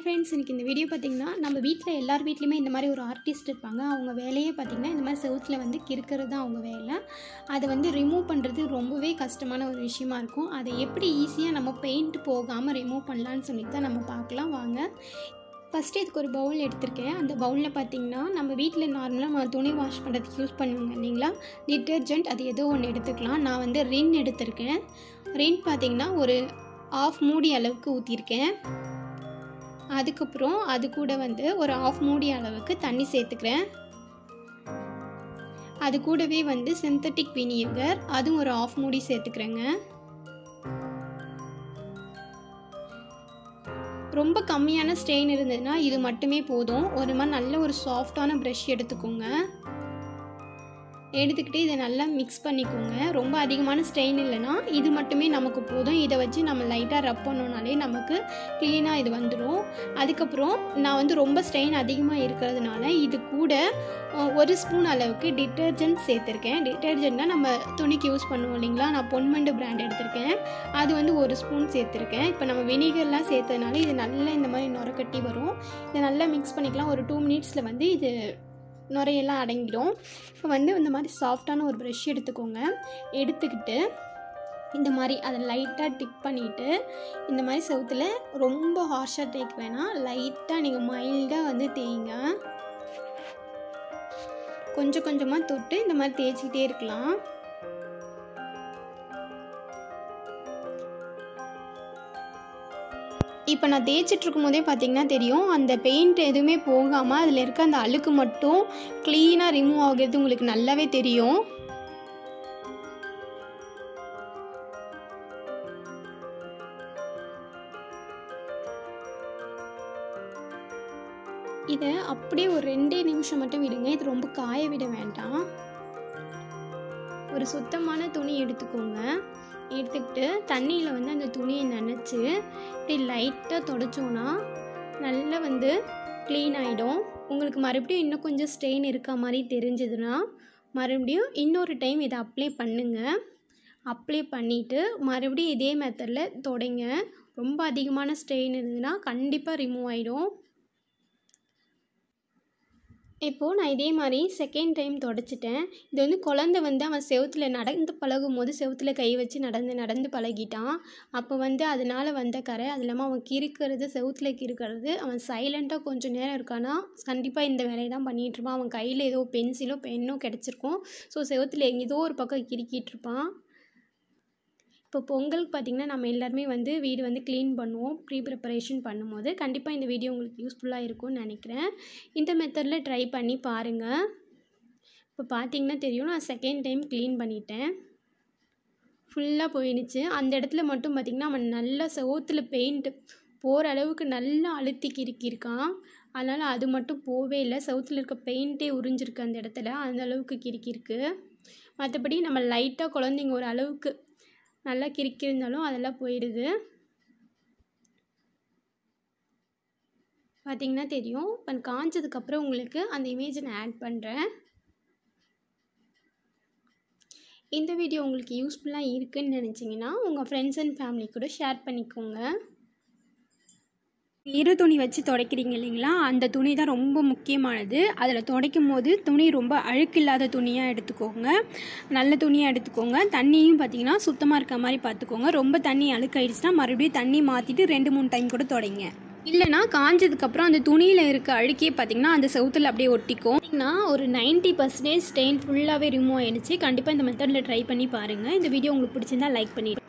friends எனக்கு இந்த video பார்த்தீங்கன்னா நம்ம வீட்டில் எல்லார் வீட்லேயுமே இந்த மாதிரி ஒரு ஆர்டிஸ்ட் இருப்பாங்க அவங்க வேலையே பார்த்திங்கன்னா இந்த மாதிரி செவுத்தில் வந்து கிறுக்கிறது தான் அவங்க வேலை அதை வந்து ரிமூவ் பண்ணுறது ரொம்பவே கஷ்டமான ஒரு விஷயமா இருக்கும் அதை எப்படி ஈஸியாக நம்ம பெயிண்ட் போகாமல் ரிமூவ் பண்ணலான்னு சொல்லிட்டு தான் நம்ம பார்க்கலாம் வாங்க ஃபஸ்ட்டு இதுக்கு ஒரு பவுல் எடுத்திருக்கேன் அந்த பவுலில் பார்த்தீங்கன்னா நம்ம வீட்டில் நார்மலாக நம்ம துணி வாஷ் பண்ணுறதுக்கு யூஸ் பண்ணுவாங்க இல்லைங்களா டிட்டர்ஜென்ட் அது ஏதோ ஒன்று எடுத்துக்கலாம் நான் வந்து ரின் எடுத்திருக்கேன் ரின் பார்த்தீங்கன்னா ஒரு ஆஃப் மூடி அளவுக்கு ஊற்றிருக்கேன் அதுக்கப்புறம் அது கூட வந்து ஒரு ஆஃப் மூடி அளவுக்கு தண்ணி சேர்த்துக்கிறேன் அது கூடவே வந்து சிந்தட்டிக் வினிகர் அதுவும் ஒரு ஆஃப் மூடி சேர்த்துக்கிறேங்க ரொம்ப கம்மியான ஸ்ட்ரெயின் இருந்ததுன்னா இது மட்டுமே போதும் ஒரு மாதிரி நல்ல ஒரு சாஃப்டான ப்ரஷ் எடுத்துக்கோங்க எடுத்துக்கிட்டு இதை நல்லா மிக்ஸ் பண்ணிக்கோங்க ரொம்ப அதிகமான ஸ்ட்ரெயின் இல்லைன்னா இது மட்டுமே நமக்கு போதும் இதை வச்சு நம்ம லைட்டாக ரப் பண்ணோனாலே நமக்கு க்ளீனாக இது வந்துடும் அதுக்கப்புறம் நான் வந்து ரொம்ப ஸ்ட்ரெயின் அதிகமாக இருக்கிறதுனால இது கூட அஹ், ஒரு ஸ்பூன் அளவுக்கு டிட்டர்ஜென்ட் சேர்த்துருக்கேன் டிட்டர்ஜென்ட்னா நம்ம துணிக்கு யூஸ் பண்ணுவோம் இல்லைங்களா நான் பொன்மண்டு பிராண்ட் எடுத்திருக்கேன் அது வந்து ஒரு ஸ்பூன் சேர்த்துருக்கேன் இப்போ நம்ம வினிகர்லாம் சேர்த்ததுனால இது நல்லா இந்த மாதிரி நுரக்கட்டி வரும் இதை நல்லா மிக்ஸ் பண்ணிக்கலாம் ஒரு டூ மினிட்ஸில் வந்து இது நுரையெல்லாம் அடங்கிடும் இப்போ வந்து இந்த மாதிரி சாஃப்டான ஒரு ப்ரஷ் எடுத்துக்கோங்க எடுத்துக்கிட்டு இந்த மாதிரி அதை லைட்டாக டிப் பண்ணிவிட்டு இந்த மாதிரி செவுத்தில் ரொம்ப ஹார்ஷாக தேய்க்க வேணாம் லைட்டாக நீங்கள் மைல்டாக வந்து தேய்ங்க கொஞ்சம் கொஞ்சமாக தொட்டு இந்த மாதிரி தேய்ச்சிக்கிட்டே இருக்கலாம் இப்போ நான் தேய்ச்சிட்டு இருக்கும் போதே பார்த்தீங்கன்னா தெரியும் அந்த பெயிண்ட் எதுவுமே போகாமல் அதில் இருக்க அந்த அழுக்கு மட்டும் க்ளீனாக ரிமூவ் ஆகிறது உங்களுக்கு நல்லாவே தெரியும் இதை அப்படியே ஒரு ரெண்டே நிமிஷம் மட்டும் விடுங்க இது ரொம்ப காய விட வேண்டாம் ஒரு சுத்தமான துணி எடுத்துக்கோங்க எடுத்துக்கிட்டு தண்ணியில் வந்து அந்த துணியை நனைச்சி இப்படி லைட்டாக தொடச்சோன்னா நல்லா வந்து க்ளீன் ஆகிடும் உங்களுக்கு மறுபடியும் இன்னும் கொஞ்சம் ஸ்டெயின் இருக்க மாதிரி தெரிஞ்சதுன்னா மறுபடியும் இன்னொரு டைம் இதை அப்ளை பண்ணுங்கள் அப்ளை பண்ணிவிட்டு மறுபடியும் இதே மெத்தடில் தொடைங்க ரொம்ப அதிகமான ஸ்ட்ரெயின் இருந்ததுன்னா கண்டிப்பாக ரிமூவ் ஆகிடும் இப்போது நான் இதே மாதிரி செகண்ட் டைம் தொடச்சிட்டேன் இது வந்து குழந்த வந்து அவன் செவுத்தில் நடந்து பழகும் போது செவுத்தில் கை வச்சு நடந்து நடந்து பழகிட்டான் அப்போ வந்து அதனால் வந்த கரை அது இல்லாமல் அவன் கிறுக்கிறது செவுத்தில் கிறுக்கிறது அவன் சைலண்ட்டாக கொஞ்சம் நேரம் இருக்கானா கண்டிப்பாக இந்த வேலையை தான் பண்ணிகிட்டு இருப்பான் அவன் கையில் ஏதோ பென்சிலோ பென்னோ கிடச்சிருக்கும் ஸோ செவுத்தில் ஏதோ ஒரு பக்கம் கிறுக்கிட்டு இருப்பான் இப்போ பொங்கலுக்கு பார்த்திங்கன்னா நம்ம எல்லாருமே வந்து வீடு வந்து க்ளீன் பண்ணுவோம் ப்ரீ ப்ரிப்பரேஷன் பண்ணும்போது கண்டிப்பாக இந்த வீடியோ உங்களுக்கு யூஸ்ஃபுல்லாக இருக்கும்னு நினைக்கிறேன் இந்த மெத்தடில் ட்ரை பண்ணி பாருங்கள் இப்போ பார்த்தீங்கன்னா தெரியும் நான் செகண்ட் டைம் க்ளீன் பண்ணிட்டேன் ஃபுல்லாக போயிடுச்சு அந்த இடத்துல மட்டும் பார்த்திங்கன்னா அவன் நல்லா செவுத்தில் பெயிண்ட் போகிற அளவுக்கு நல்லா அழுத்தி கிறுக்கியிருக்கான் அதனால் அது மட்டும் போவே இல்லை செவுத்தில் இருக்க பெயிண்ட்டே உறிஞ்சிருக்கு அந்த இடத்துல அந்த அளவுக்கு கிறுக்கியிருக்கு மற்றபடி நம்ம லைட்டாக குழந்தைங்க ஒரு அளவுக்கு நல்லா கிறுக்கியிருந்தாலும் அதெல்லாம் போயிடுது பார்த்தீங்கன்னா தெரியும் இப்போ காஞ்சதுக்கப்புறம் உங்களுக்கு அந்த இமேஜை நான் ஆட் பண்ணுறேன் இந்த வீடியோ உங்களுக்கு யூஸ்ஃபுல்லாக இருக்குன்னு நினச்சிங்கன்னா உங்கள் ஃப்ரெண்ட்ஸ் அண்ட் ஃபேமிலி கூட ஷேர் பண்ணிக்கோங்க இரு துணி வச்சு துடைக்கிறீங்க இல்லைங்களா அந்த துணி தான் ரொம்ப முக்கியமானது அதில் துடைக்கும் போது துணி ரொம்ப அழுக்கில்லாத துணியாக எடுத்துக்கோங்க நல்ல துணியாக எடுத்துக்கோங்க தண்ணியும் பார்த்தீங்கன்னா சுத்தமாக இருக்க மாதிரி பார்த்துக்கோங்க ரொம்ப தண்ணி அழுக்காயிடுச்சுன்னா மறுபடியும் தண்ணி மாற்றிட்டு ரெண்டு மூணு டைம் கூட துடைங்க இல்லைனா காஞ்சதுக்கப்புறம் அந்த துணியில் இருக்க அழுக்கே பார்த்தீங்கன்னா அந்த செவுத்தில் அப்படியே ஒட்டிக்கும் பார்த்தீங்கன்னா ஒரு நைன்ட்டி பர்சன்டேஜ் ஸ்டெயின் ஃபுல்லாகவே ரிமூவ் ஆயிடுச்சு கண்டிப்பாக இந்த மெத்தடில் ட்ரை பண்ணி பாருங்கள் இந்த வீடியோ உங்களுக்கு பிடிச்சிருந்தா லைக் பண்ணிடுங்க